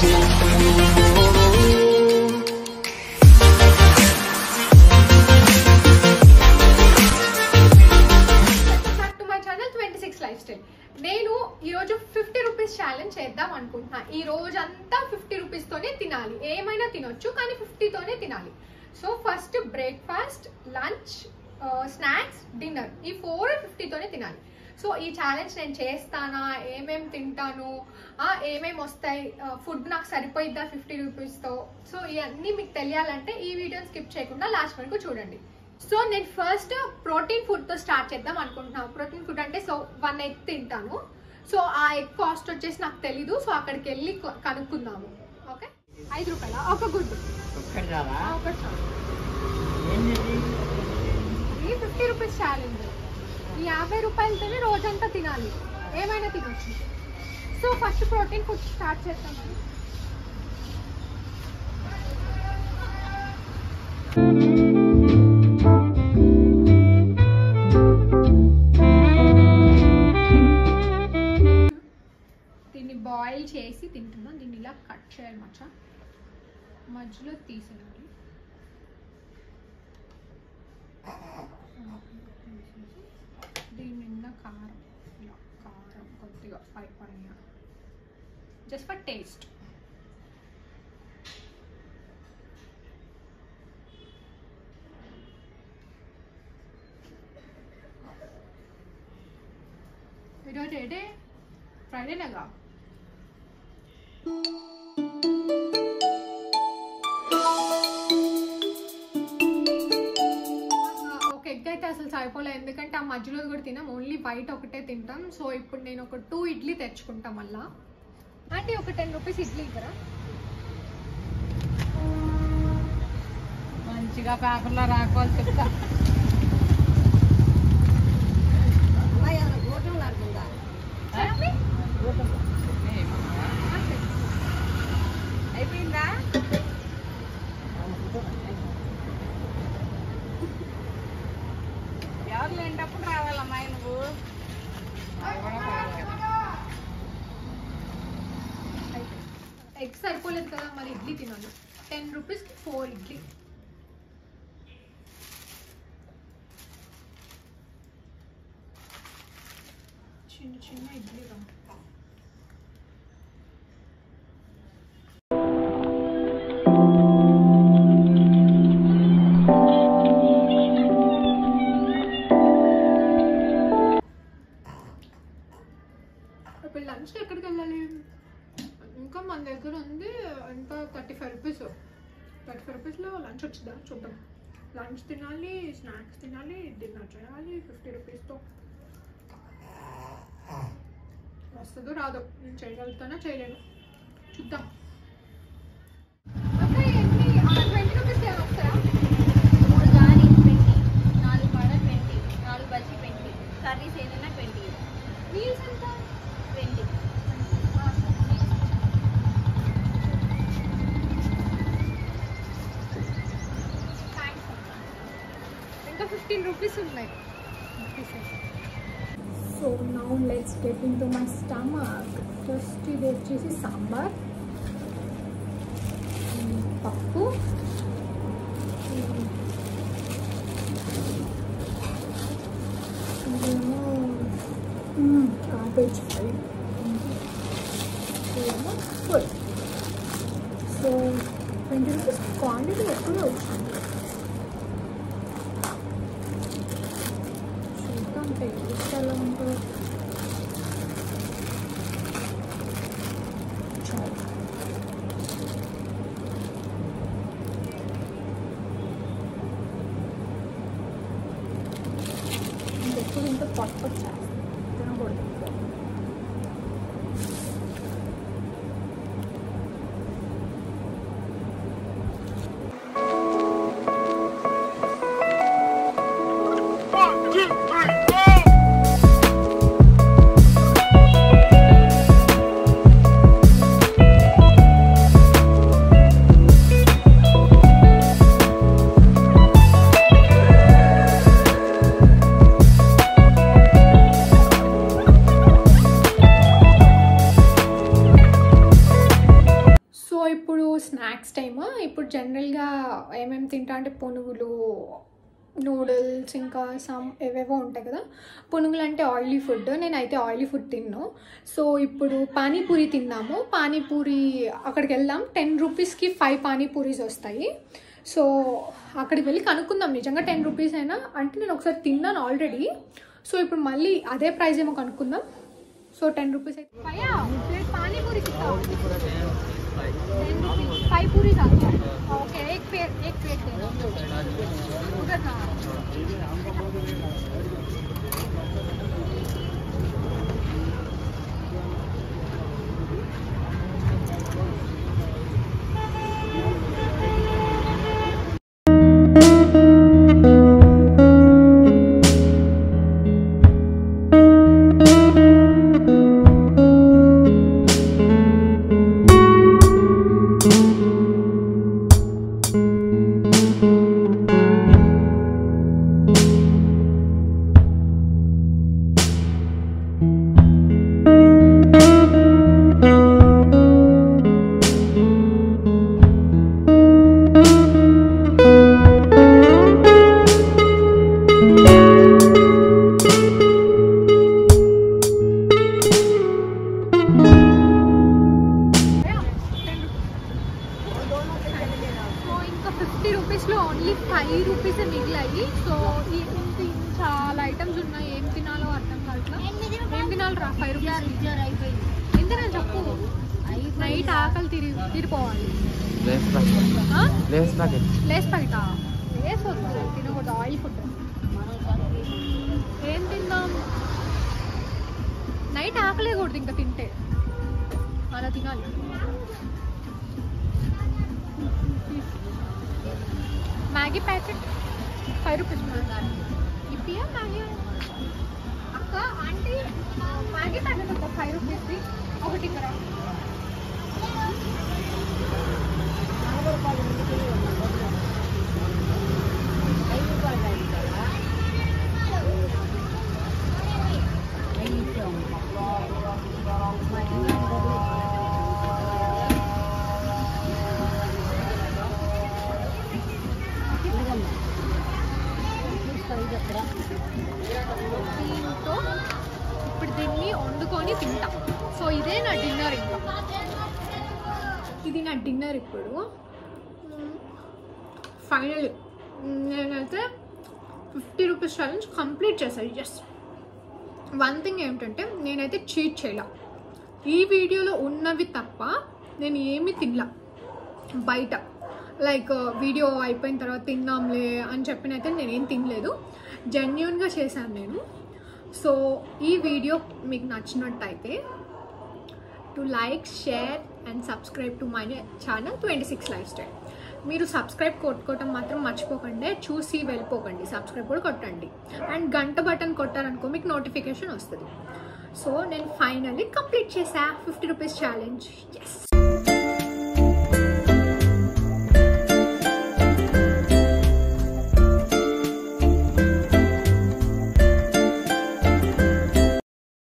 Back to my channel twenty six lifestyle నేను ఈరోజు fifty rupees challenge చేద్దాం అనుకుంటున్నా ఈ రోజంతా ఫిఫ్టీ రూపీస్తోనే తినాలి ఏమైనా తినొచ్చు కానీ ఫిఫ్టీతోనే తినాలి so first breakfast lunch snacks dinner ఈ ఫోర్ ఫిఫ్టీతోనే తినాలి సో ఈ ఛాలెంజ్ నేను చేస్తానా ఏమేం తింటాను ఆ, ఏమేం వస్తాయి ఫుడ్ నాకు సరిపోయిద్దా ఫిఫ్టీ రూపీస్తో సో ఇవన్నీ మీకు తెలియాలంటే ఈ వీడియోని స్కిప్ చేయకుండా లాస్ట్ వరకు చూడండి సో నేను ఫస్ట్ ప్రోటీన్ ఫుడ్ తో స్టార్ట్ చేద్దాం అనుకుంటున్నాను ప్రోటీన్ ఫుడ్ అంటే సో వన్ ఎగ్ తింటాను సో ఆ ఎగ్ కాస్ట్ వచ్చేసి నాకు తెలీదు సో అక్కడికి వెళ్ళి కొ- కనుక్కుందాము ఓకే ఐదు రూపాయల ఒక గుడ్డు ఒక్కటి రావా ఆ, ఒకటి చాలు. ఏంది ఇది? ఇది ఫిఫ్టీ రూపీస్ ఛాలెంజ్ ఈ యాభై రూపాయలతోనే రోజంతా తినాలి ఏమైనా తినొచ్చు so first protein food start చేద్దాం దీన్ని బాయిల్ చేసి తింటున్నా దీన్ని ఇలా కట్ చేయాలి మచ్చ మధ్యలో తీసేయాలి దీని నిండా కారం ఇలా కారం కొద్దిగా పై పైన జస్ట్ ఫర్ టేస్ట్ ఈరోజు ఏంటి ఫ్రైడేనేగా ఒక ఎగ్ అయితే అసలు సరిపోలే ఎందుకంటే ఆ మధ్యలో కూడా తినాం ఓన్లీ వైట్ ఒకటే తింటాం సో ఇప్పుడు నేను ఒక టూ ఇడ్లీ తెచ్చుకుంటా మళ్ళా అంటే ఒక టెన్ రూపీస్ ఇడ్లీ ఇవ్వరా మంచిగా పేపర్లో రాకపోతే చెప్తా చెప్పి అయిపోయిందా ఎవరు లేనప్పుడు రావాలమ్మా నువ్వు అది కూడా పర్వాలేదు. ఎగ్ సరిపోలేదు కదా మరి ఇడ్లీ తినాలి టెన్ రూపీస్కి ఫోర్ ఇడ్లీ చిన్న చిన్న ఇడ్లీ రా ఇప్పుడు లంచ్కి ఎక్కడికి వెళ్ళాలి ఇంకా మన దగ్గర ఉంది ఎంత thirty five rupees thirty five రూపీస్లో లంచ్ వచ్చిందా చూద్దాం లంచ్ తినాలి స్నాక్స్ తినాలి డిన్నర్ చేయాలి ఫిఫ్టీ రూపీస్తో వస్తుందో రాదో నేను చేయగలుగుతానా చేయలేను చూద్దాం ట్వంటీ రూపీస్ వస్తాయా మూడు గాని ట్వంటీ నాలుగు వడ ట్వంటీ నాలుగు బజ్జీ ట్వంటీ కర్రీస్ ఏదైనా ట్వంటీ మీల్స్ ఎంత ట్వంటీ థ్యాంక్స్ ఇంకా ఫిఫ్టీన్ రూపీస్ ఉన్నాయి so now let's get into my stomach first ఇది వచ్చేసి సాంబార్ మ్మ్, పప్పు మ్మ్, ఇదేమో మ్మ్, cabbage ఫ్రై ఇదేమో full so twenty rupees quantity ఎక్కువే వచ్చింది చూద్దాం టేస్ట్ ఎలా ఉంటుందో చాలు ఇంకెప్పుడు ఇంత పట్ పట్ చేస్తాను తినకూడదు ఇప్పుడు స్నాక్స్ టైమ్ ఇప్పుడు జనరల్గా ఏమేమి తింటా అంటే పునుగులు నూడిల్స్ ఇంకా సమ్ ఏవేవో ఉంటాయి కదా పునుగులు అంటే ఆయిలీ ఫుడ్ నేనైతే ఆయిలీ ఫుడ్ తిన్నాను సో ఇప్పుడు పానీపూరి తిన్నాము పానీపూరి అక్కడికి వెళ్దాం టెన్ రూపీస్కి ఫైవ్ పానీపూరీస్ వస్తాయి సో అక్కడికి వెళ్ళి కనుక్కుందాం నిజంగా టెన్ రూపీస్ అయినా అంటే నేను ఒకసారి తిన్నాను ఆల్రెడీ సో ఇప్పుడు మళ్ళీ అదే ప్రైస్ ఏమో కనుక్కుందాం సో టెన్ రూపీస్ అయితే పానీపూరి फाइव पूरी डाल ओके एक प्लेट एक प्लेट दे दो उधर ना సో ఇంకా ఫిఫ్టీ రూపీస్లో ఓన్లీ ఫైవ్ రూపీస్ మిగిలాయి సో ఈ ఇంత చాలా ఐటమ్స్ ఉన్నాయి ఏం తినాలో అర్థం కావట్లా ఏం తినాలి రా ఫైవ్ రూపీస్ ఏం తినాలి చెప్పు నైట్ ఆకలి తిరి తిరిపోవాలి లేస్ ప్యాకెట్ ఆ? లేస్ ప్యాకెట్ లేస్ ప్యాకెటా లేస్ వద్దు తినకూడదు ఆయిల్ ఫుడ్ ఏం తిందాం నైట్ ఆకలేకూడదు ఇంకా తింటే అలా తినాలి మ్యాగీ ప్యాకెట్ ఫైవ్ రూపీస్ ఇప్పియా మ్యాగీ అక్క ఆంటీ ఆ, మ్యాగీ ప్యాకెట్ ఒక ఫైవ్ రూపీస్ది ఒకటి ఇక్కడ దీంతో ఇప్పుడు దీన్ని వండుకొని తింటా సో ఇదే నా డిన్నర్ ఇంకా ఇది నా డిన్నర్ ఇప్పుడు ఫైనల్ నేనైతే ఫిఫ్టీ రూపీస్ ఛాలెంజ్ కంప్లీట్ చేశాను జస్ట్ వన్ థింగ్ ఏంటంటే నేనైతే చీట్ చేయలే ఈ వీడియోలో ఉన్నవి తప్ప నేను ఏమీ తినలా బయట లైక్ వీడియో అయిపోయిన తర్వాత తిందాంలే అని చెప్పినైతే నేనేం తినలేదు జెన్యున్గా చేశాను నేను సో ఈ వీడియో మీకు నచ్చినట్టయితే to like share and subscribe to my channel twenty six lifestyle మీరు సబ్స్క్రైబ్ కొట్టుకోవటం మాత్రం మర్చిపోకండి చూసి వెళ్ళిపోకండి సబ్స్క్రైబ్ కూడా కొట్టండి అండ్ గంట బటన్ కొట్టారనుకో మీకు నోటిఫికేషన్ వస్తుంది సో నేను ఫైనల్లీ కంప్లీట్ చేసా ఫిఫ్టీ రూపీస్ ఛాలెంజ్ ఎస్